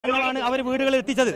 ാണ് അവർ വീടുകളിൽ എത്തിച്ചത്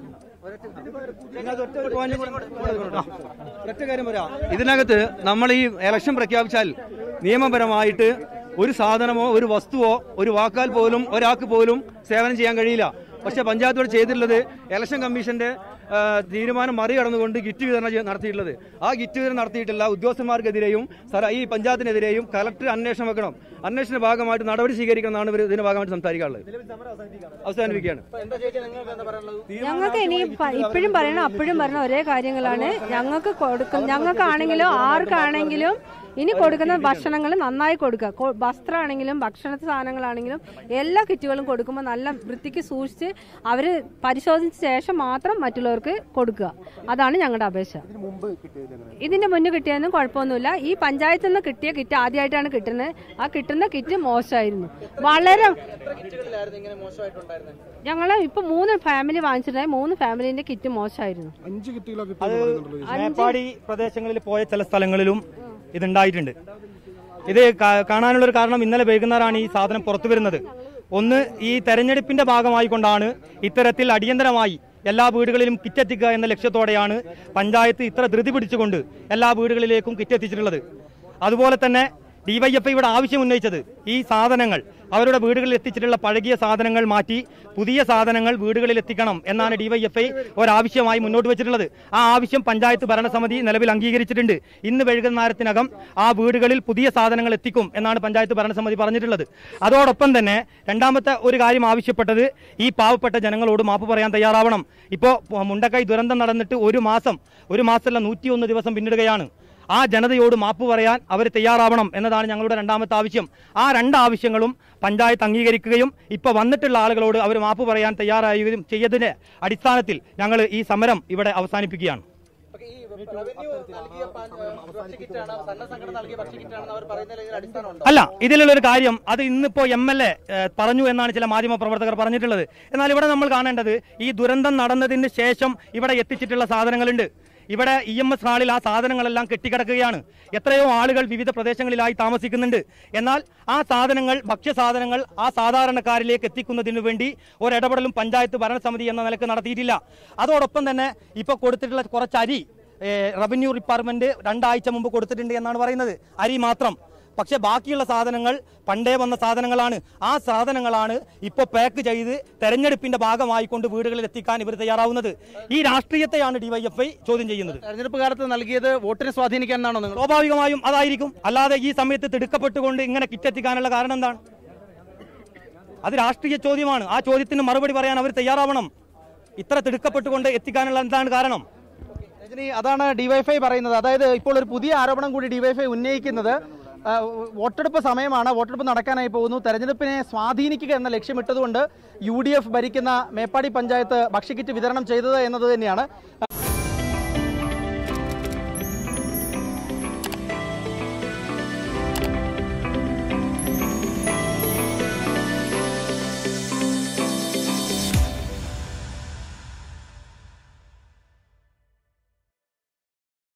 ഒറ്റ കാര്യം പറയാം ഇതിനകത്ത് നമ്മൾ ഈ ഇലക്ഷൻ പ്രഖ്യാപിച്ചാൽ നിയമപരമായിട്ട് ഒരു സാധനമോ ഒരു വസ്തുവോ ഒരു വാക്കാൽ പോലും ഒരാൾക്ക് പോലും സേവനം ചെയ്യാൻ കഴിയില്ല പക്ഷെ പഞ്ചായത്തോട് ചെയ്തിട്ടുള്ളത് ഇലക്ഷൻ കമ്മീഷന്റെ ആ, തീരുമാനം മറികടന്നുകൊണ്ട് കിറ്റ് വിതരണം ചെയ്യ- നടത്തിയിട്ടുള്ളത് ആ കിറ്റ് വിതരണം നടത്തിയിട്ടുള്ള ഉദ്യോഗസ്ഥന്മാർക്കെതിരെയും സര- ഈ പഞ്ചായത്തിനെതിരെയും കലക്ടർ അന്വേഷണം വെക്കണം അന്വേഷണ ഭാഗമായിട്ട് നടപടി സ്വീകരിക്കണം എന്നാണ് ഇവർ ഇതിന്റെ ഭാഗമായിട്ട് സംസാരിക്കാനുള്ളത് അവസാനിപ്പിക്കുകയാണ് ഞങ്ങൾക്ക് ഇനി പ- ഇപ്പോഴും പറയണം അപ്പോഴും പറയണം ഒരേ കാര്യങ്ങളാണ് ഞങ്ങൾക്ക് കൊടുക്കുന്ന ഞങ്ങൾക്കാണെങ്കിലും ആർക്കാണെങ്കിലും ഇനി കൊടുക്കുന്ന ഭക്ഷണങ്ങൾ നന്നായി കൊടുക്കുക കൊ- വസ്ത്രമാണെങ്കിലും ഭക്ഷണ സാധനങ്ങളാണെങ്കിലും എല്ലാ കിറ്റുകളും കൊടുക്കുമ്പോൾ നല്ല വൃത്തിക്ക് സൂക്ഷിച്ച് അവർ പരിശോധിച്ച ശേഷം മാത്രം മറ്റുള്ളവർക്ക് കൊടുക്കുക അതാണ് ഞങ്ങളുടെ അപേക്ഷ ഇതിന്റെ മുന്നേ കിട്ടിയതൊന്നും കുഴപ്പമൊന്നുമില്ല ഈ പഞ്ചായത്തിൽ നിന്ന് കിട്ടിയ കിറ്റ് ആദ്യമായിട്ടാണ് കിട്ടുന്നത് ആ കിട്ടുന്ന കിറ്റ് മോശമായിരുന്നു വളരെ ഞങ്ങള് ഇപ്പൊ മൂന്ന് ഫാമിലി വാങ്ങിച്ചിട്ടുണ്ടായി മൂന്ന് ഫാമിലിന്റെ കിറ്റ് മോശമായിരുന്നു അത് മേപ്പാടി പ്രദേശങ്ങളിൽ പോയ ചില സ്ഥലങ്ങളിലും ഇതുണ്ടായിട്ടുണ്ട് ഇത് കാ- കാണാനുള്ള ഒരു കാരണം ഇന്നലെ വൈകുന്നേരമാണ് ഈ സാധനം പുറത്തു വരുന്നത് ഒന്ന് ഈ തെരഞ്ഞെടുപ്പിന്റെ ഭാഗമായിക്കൊണ്ടാണ് ഇത്തരത്തിൽ അടിയന്തരമായി എല്ലാ വീടുകളിലും കിറ്റ് എത്തിക്കുക എന്ന ലക്ഷ്യത്തോടെയാണ് പഞ്ചായത്ത് ഇത്ര ധൃതി പിടിച്ചുകൊണ്ട് എല്ലാ വീടുകളിലേക്കും കിറ്റ് എത്തിച്ചിട്ടുള്ളത് അതുപോലെ തന്നെ ഡിവൈഎഫ്ഐയുടെ ആവശ്യം ഉന്നയിച്ചത് ഈ സാധനങ്ങൾ അവരുടെ വീടുകളിൽ എത്തിച്ചിട്ടുള്ള പഴകിയ സാധനങ്ങൾ മാറ്റി പുതിയ സാധനങ്ങൾ വീടുകളിൽ എത്തിക്കണം എന്നാണ് ഡിവൈഎഫ്ഐ ഒരാവശ്യമായി മുന്നോട്ട് വെച്ചിട്ടുള്ളത് ആ ആവശ്യം പഞ്ചായത്ത് ഭരണസമിതി നിലവിൽ അംഗീകരിച്ചിട്ടുണ്ട് ഇന്ന് വൈകുന്നേരത്തിനകം ആ വീടുകളിൽ പുതിയ സാധനങ്ങൾ എത്തിക്കും എന്നാണ് പഞ്ചായത്ത് ഭരണസമിതി പറഞ്ഞിട്ടുള്ളത് അതോടൊപ്പം തന്നെ രണ്ടാമത്തെ ഒരു കാര്യം ആവശ്യപ്പെട്ടത് ഈ പാവപ്പെട്ട ജനങ്ങളോട് മാപ്പ് പറയാൻ തയ്യാറാവണം ഇപ്പോൾ മുണ്ടക്കൈ ദുരന്തം നടന്നിട്ട് ഒരു മാസം ഒരു മാസമല്ല നൂറ്റിയൊന്ന് ദിവസം പിന്നിടുകയാണ് ആ ജനതയോട് മാപ്പ് പറയാൻ അവർ തയ്യാറാവണം എന്നതാണ് ഞങ്ങളുടെ രണ്ടാമത്തെ ആവശ്യം ആ രണ്ട് ആവശ്യങ്ങളും പഞ്ചായത്ത് അംഗീകരിക്കുകയും ഇപ്പൊ വന്നിട്ടുള്ള ആളുകളോട് അവർ മാപ്പ് പറയാൻ തയ്യാറാവുകയും ചെയ്തതിന്റെ അടിസ്ഥാനത്തിൽ ഞങ്ങൾ ഈ സമരം ഇവിടെ അവസാനിപ്പിക്കുകയാണ് അല്ല ഇതിലുള്ള ഒരു കാര്യം അത് ഇന്നിപ്പോ എം എൽ എ പറഞ്ഞു എന്നാണ് ചില മാധ്യമ പ്രവർത്തകർ പറഞ്ഞിട്ടുള്ളത് എന്നാൽ ഇവിടെ നമ്മൾ കാണേണ്ടത് ഈ ദുരന്തം നടന്നതിന് ശേഷം ഇവിടെ എത്തിച്ചിട്ടുള്ള സാധനങ്ങളുണ്ട് ഇവിടെ ഇ എം എസ് ഹാളിൽ ആ സാധനങ്ങളെല്ലാം കെട്ടിക്കിടക്കുകയാണ് എത്രയോ ആളുകൾ വിവിധ പ്രദേശങ്ങളിലായി താമസിക്കുന്നുണ്ട് എന്നാൽ ആ സാധനങ്ങൾ ഭക്ഷ്യസാധനങ്ങൾ ആ സാധാരണക്കാരിലേക്ക് എത്തിക്കുന്നതിനു വേണ്ടി ഒരിടപെടലും പഞ്ചായത്ത് ഭരണസമിതി എന്ന നിലക്ക് നടത്തിയിട്ടില്ല അതോടൊപ്പം തന്നെ ഇപ്പോൾ കൊടുത്തിട്ടുള്ള കുറച്ച് അരി ഏഹ്, റവന്യൂ ഡിപ്പാർട്ട്മെന്റ് രണ്ടാഴ്ച മുമ്പ് കൊടുത്തിട്ടുണ്ട് എന്നാണ് പറയുന്നത് അരി മാത്രം പക്ഷെ ബാക്കിയുള്ള സാധനങ്ങൾ പണ്ടേ വന്ന സാധനങ്ങളാണ് ആ സാധനങ്ങളാണ് ഇപ്പോൾ പാക്ക് ചെയ്ത് തെരഞ്ഞെടുപ്പിന്റെ ഭാഗമായിക്കൊണ്ട് വീടുകളിൽ എത്തിക്കാൻ ഇവർ തയ്യാറാവുന്നത് ഈ രാഷ്ട്രീയത്തെയാണ് ഡിവൈഎഫ്ഐ ചോദ്യം ചെയ്യുന്നത് തെരഞ്ഞെടുപ്പ് കാലത്ത് നൽകിയത് വോട്ടിനെ സ്വാധീനിക്കാനാണോ നിങ്ങൾ സ്വാഭാവികമായും അതായിരിക്കും അല്ലാതെ ഈ സമയത്ത് തിടുക്കപ്പെട്ടുകൊണ്ട് ഇങ്ങനെ കിറ്റെത്തിക്കാനുള്ള കാരണം എന്താണ് അത് രാഷ്ട്രീയ ചോദ്യമാണ് ആ ചോദ്യത്തിന് മറുപടി പറയാൻ അവർ തയ്യാറാവണം ഇത്ര തിടുക്കപ്പെട്ടുകൊണ്ട് എത്തിക്കാനുള്ള എന്താണ് കാരണം രജനി അതാണ് ഡിവൈഫൈ പറയുന്നത് അതായത് ഇപ്പോൾ ഒരു പുതിയ ആരോപണം കൂടി ഡിവൈഫൈ ഉന്നയിക്കുന്നത് ആ, വോട്ടെടുപ്പ് സമയമാണ് വോട്ടെടുപ്പ് നടക്കാനായി പോകുന്നു തെരഞ്ഞെടുപ്പിനെ സ്വാധീനിക്കുക എന്ന ലക്ഷ്യമിട്ടതുകൊണ്ട് യു ഡി എഫ് ഭരിക്കുന്ന മേപ്പാടി പഞ്ചായത്ത് ഭക്ഷ്യക്കിറ്റ് വിതരണം ചെയ്തത് എന്നത് തന്നെയാണ്